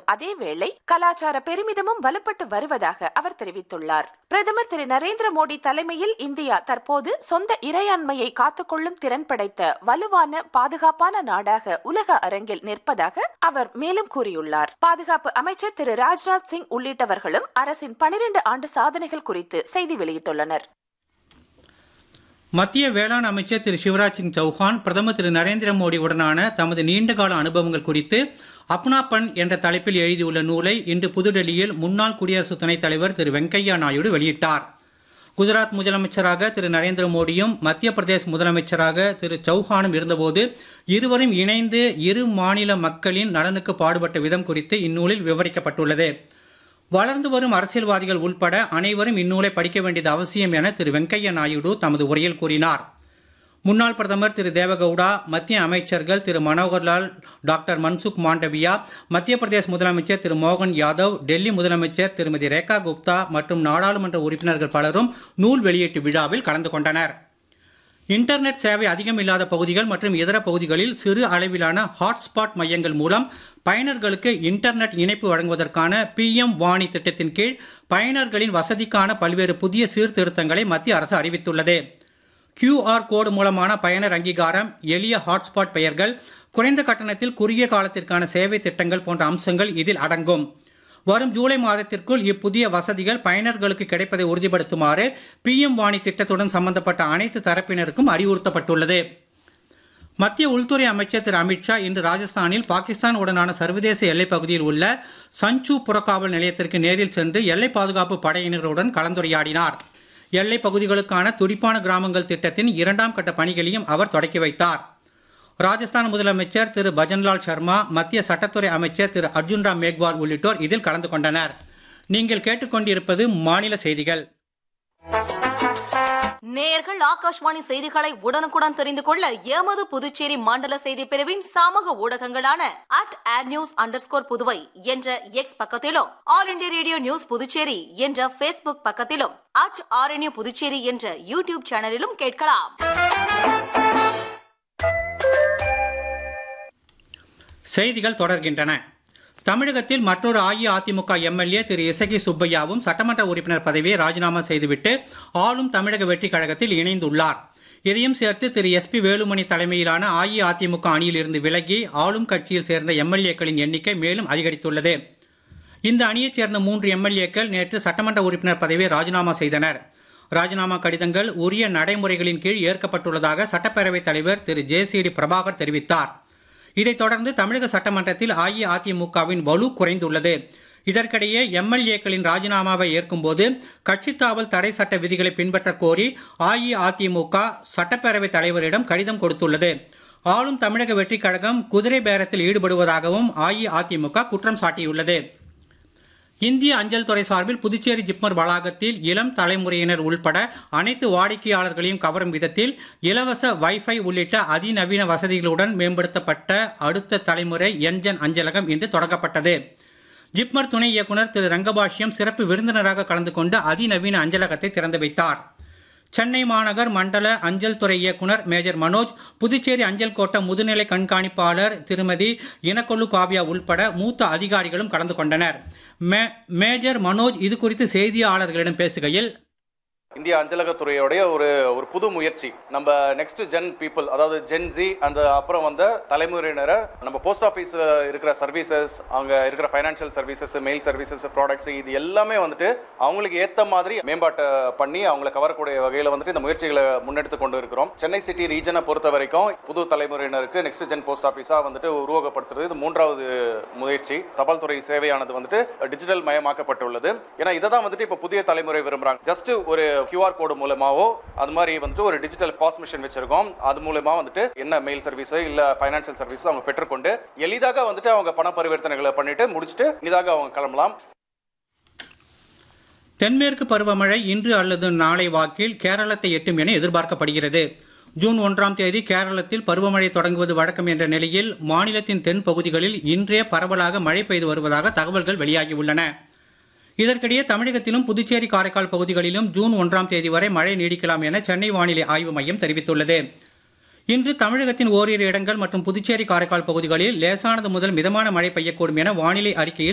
வரும் அதே வேளை கலாச்சார பெருமிதமும் வலுப்பட்டு வருவதாக அவர் தெரிவித்துள்ளார் பிரதமர் திரு நரேந்திர மோடி தலைமையில் இந்தியா தற்போது சொந்த இறையாண்மையை காத்துக்கொள்ளும் திறன் படைத்த வலுவான பாதுகாப்பான நாடாக உலக அரங்கில் நிற்பதாக அவர் மேலும் கூறியுள்ளார் பாதுகாப்பு அமைச்சர் திரு ராஜ்நாத் சிங் உள்ளிட்டவர்களும் அரசின் பனிரெண்டு ஆண்டு சாதனைகள் குறித்து செய்தி வெளியிட்டுள்ளனர் மத்திய வேளாண் அமைச்சர் திரு சிவராஜ் சிங் சௌஹான் பிரதமர் திரு நரேந்திர மோடி உடனான தமது நீண்டகால அனுபவங்கள் குறித்து அப்னாபன் என்ற தலைப்பில் எழுதியுள்ள நூலை இன்று புதுடெல்லியில் முன்னாள் குடியரசு துணைத் தலைவர் திரு வெங்கையா நாயுடு வெளியிட்டார் குஜராத் முதலமைச்சராக திரு நரேந்திர மோடியும் மத்திய பிரதேஷ் முதலமைச்சராக திரு சௌஹானும் இருந்தபோது இருவரும் இணைந்து இரு மாநில மக்களின் நலனுக்கு பாடுபட்ட விதம் குறித்து இந்நூலில் விவரிக்கப்பட்டுள்ளது வளர்ந்து வரும் அரசியல்வாதிகள் உள்பட அனைவரும் இந்நூலை படிக்க வேண்டியது அவசியம் என திரு வெங்கையா நாயுடு தமது உரையில் கூறினார் முன்னாள் பிரதமர் திரு தேவகவுடா மத்திய அமைச்சர்கள் திரு மனோகர்லால் டாக்டர் மன்சுக் மாண்டவியா மத்திய பிரதேஷ் முதலமைச்சர் திரு மோகன் யாதவ் டெல்லி முதலமைச்சர் திருமதி ரேகா குப்தா மற்றும் நாடாளுமன்ற உறுப்பினர்கள் பலரும் நூல் வெளியீட்டு விழாவில் கலந்து கொண்டனர் இன்டர்நெட் சேவை அதிகம் இல்லாத பகுதிகள் மற்றும் இதர பகுதிகளில் சிறு அளவிலான ஹாட்ஸ்பாட் மையங்கள் மூலம் பயனர்களுக்கு இன்டர்நெட் இணைப்பு வழங்குவதற்கான பிஎம் வாணி திட்டத்தின் கீழ் பயனர்களின் வசதிக்கான பல்வேறு புதிய சீர்திருத்தங்களை மத்திய அரசு அறிவித்துள்ளது கியூஆர் கோடு மூலமான பயனர் அங்கீகாரம் எளிய ஹாட்ஸ்பாட் பெயர்கள் குறைந்த கட்டணத்தில் குறுகிய காலத்திற்கான சேவை திட்டங்கள் போன்ற அம்சங்கள் இதில் அடங்கும் வரும் ஜூலை மாதத்திற்குள் இப்புதிய வசதிகள் பயனர்களுக்கு கிடைப்பதை உறுதிப்படுத்துமாறு பிஎம் வாணி திட்டத்துடன் சம்பந்தப்பட்ட அனைத்து தரப்பினருக்கும் அறிவுறுத்தப்பட்டுள்ளது மத்திய உள்துறை அமைச்சர் திரு அமித்ஷா இன்று ராஜஸ்தானில் பாகிஸ்தான் உடனான சர்வதேச எல்லைப் பகுதியில் உள்ள சஞ்சு புறக்காவல் நிலையத்திற்கு நேரில் சென்று எல்லை பாதுகாப்பு படையினருடன் கலந்துரையாடினார் எல்லை பகுதிகளுக்கான துடிப்பான கிராமங்கள் திட்டத்தின் இரண்டாம் கட்ட பணிகளையும் அவர் தொடக்கி வைத்தார் ராஜஸ்தான் முதலமைச்சர் திரு பஜன்லால் சர்மா மத்திய சட்டத்துறை அமைச்சர் திரு அர்ஜுன் ராம் மேக்வால் உள்ளிட்டோர் இதில் கலந்து கொண்டனர் நீங்கள் கேட்டுக்கொண்டிருப்பது மாநில செய்திகள் நேயர்கள் ஆகாஷ்வாணி செய்திகளை உடனுக்குடன் தெரிந்து கொள்ள எமது புதுச்சேரி மண்டல செய்தி பிரிவின் சமூக ஊடகங்களான at at news underscore Puduvai என்ற எக்ஸ் பக்கத்திலும் all India radio news Puducherry என்ற பேஸ்புக் பக்கத்திலும் அட் ஆர்என்யூ புதுச்சேரி என்ற யூடியூப் சேனலிலும் கேட்கலாம் செய்திகள் தொடர்கின்றன தமிழகத்தில் மற்றொரு அஇஅதிமுக எம்எல்ஏ திரு இசகி சுப்பையாவும் சட்டமன்ற உறுப்பினர் பதவியை ராஜினாமா செய்துவிட்டு ஆளும் தமிழக வெற்றி கழகத்தில் இணைந்துள்ளார் இதையும் சேர்த்து திரு எஸ்பி வேலுமணி தலைமையிலான அஇஅதிமுக அணியில் இருந்து விலகி ஆளும் கட்சியில் சேர்ந்த எம்எல்ஏக்களின் எண்ணிக்கை மேலும் அதிகரித்துள்ளது இந்த அணியைச் சேர்ந்த மூன்று எம்எல்ஏக்கள் நேற்று சட்டமன்ற உறுப்பினர் பதவியை ராஜினாமா செய்தனர் ராஜினாமா கடிதங்கள் உரிய நடைமுறைகளின் கீழ் ஏற்கப்பட்டுள்ளதாக சட்டப்பேரவைத் தலைவர் திரு ஜேசிடி பிரபாகர் தெரிவித்தார் இதைத் தொடர்ந்து தமிழக சட்டமன்றத்தில் அஇஅதிமுகவின் வலு குறைந்துள்ளது இதற்கிடையே எம்எல்ஏக்களின் ராஜினாமாவை ஏற்கும்போது கட்சித் தாவல் தடை சட்ட விதிகளை பின்பற்றக் கோரி அஇஅதிமுக சட்டப்பேரவைத் தலைவரிடம் கடிதம் கொடுத்துள்ளது ஆளும் தமிழக வெற்றிக் கழகம் குதிரை பேரத்தில் ஈடுபடுவதாகவும் அஇஅதிமுக குற்றம் சாட்டியுள்ளது இந்திய அஞ்சல் துறை சார்பில் புதுச்சேரி ஜிப்மர் வளாகத்தில் இளம் தலைமுறையினர் உள்பட அனைத்து வாடிக்கையாளர்களையும் கவரும் விதத்தில் இலவச வைஃபை உள்ளிட்ட அதிநவீன வசதிகளுடன் மேம்படுத்தப்பட்ட அடுத்த தலைமுறை என்ஜன் அஞ்சலகம் இன்று தொடங்கப்பட்டது ஜிப்மர் துணை இயக்குனர் திரு ரங்கபாஷ்யம் சிறப்பு விருந்தினராக கலந்து கொண்டு அதிநவீன அஞ்சலகத்தை திறந்து வைத்தார் சென்னை மாநகர் மண்டல அஞ்சல் துறை இயக்குனர் மேஜர் மனோஜ் புதுச்சேரி அஞ்சல் கோட்ட முதுநிலை கண்காணிப்பாளர் திருமதி இனக்கொல்லு காவியா உள்பட மூத்த அதிகாரிகளும் கலந்து கொண்டனர் மே- மேஜர் மனோஜ் இது குறித்து செய்தியாளர்களிடம் பேசுகையில் இந்திய அஞ்சலகத்துறையோடைய ஒரு ஒரு புது முயற்சி நம்ம நெக்ஸ்ட் ஜென் பீப்புள் அதாவது ஜென் ஜி அந்த அப்புறம் வந்த தலைமுறையினரை நம்ம போஸ்ட் ஆஃபீஸில் இருக்கிற சர்வீசஸ் அங்கே இருக்கிற financial services mail services products இது எல்லாமே வந்துட்டு அவங்களுக்கு ஏற்ற மாதிரி மேம்பாட்டை பண்ணி அவங்கள கவரக்கூடிய வகையில் வந்துட்டு இந்த முயற்சிகளை முன்னெடுத்து கொண்டு இருக்கிறோம் சென்னை சிட்டி ரீஜனை பொறுத்த வரைக்கும் புது தலைமுறையினருக்கு நெக்ஸ்ட் ஜென் போஸ்ட் ஆஃபீஸாக வந்துட்டு உருவகப்படுத்துறது இது மூன்றாவது முயற்சி தபால் துறை சேவையானது வந்துட்டு டிஜிட்டல் மயமாக்கப்பட்டுள்ளது ஏன்னா இதை தான் வந்துட்டு இப்போ புதிய தலைமுறை விரும்புறாங்க ஜஸ்ட் ஒரு கியூஆர் கோடு மூலமாவோ அது மாதிரி வந்துட்டு ஒரு டிஜிட்டல் பாஸ் மிஷின் வச்சிருக்கோம் அது மூலமா வந்துட்டு என்ன மெயில் சர்வீஸ் இல்ல ஃபைனான்சியல் சர்வீஸ் அவங்க பெற்றுக்கொண்டு எளிதாக வந்துட்டு அவங்க பண பரிவர்த்தனைகளை பண்ணிட்டு முடிச்சுட்டு இதாக அவங்க கிளம்பலாம் தென்மேற்கு பருவமழை இன்று அல்லது நாளை வாக்கில் கேரளத்தை எட்டும் என எதிர்பார்க்கப்படுகிறது ஜூன் ஒன்றாம் தேதி கேரளத்தில் பருவமழை தொடங்குவது வழக்கம் என்ற நிலையில் மாநிலத்தின் தென் பகுதிகளில் இன்றே பரவலாக மழை பெய்து வருவதாக தகவல்கள் வெளியாகியுள்ளன இதற்கிடையே தமிழகத்திலும் புதுச்சேரி காரைக்கால் பகுதிகளிலும் ஜூன் ஒன்றாம் தேதி வரை மழை நீடிக்கலாம் என சென்னை வானிலை ஆய்வு மையம் தெரிவித்துள்ளது இன்று தமிழகத்தின் ஓரிரு இடங்கள் மற்றும் புதுச்சேரி காரைக்கால் பகுதிகளில் லேசானது முதல் மிதமான மழை பெய்யக்கூடும் என வானிலை அறிக்கையில்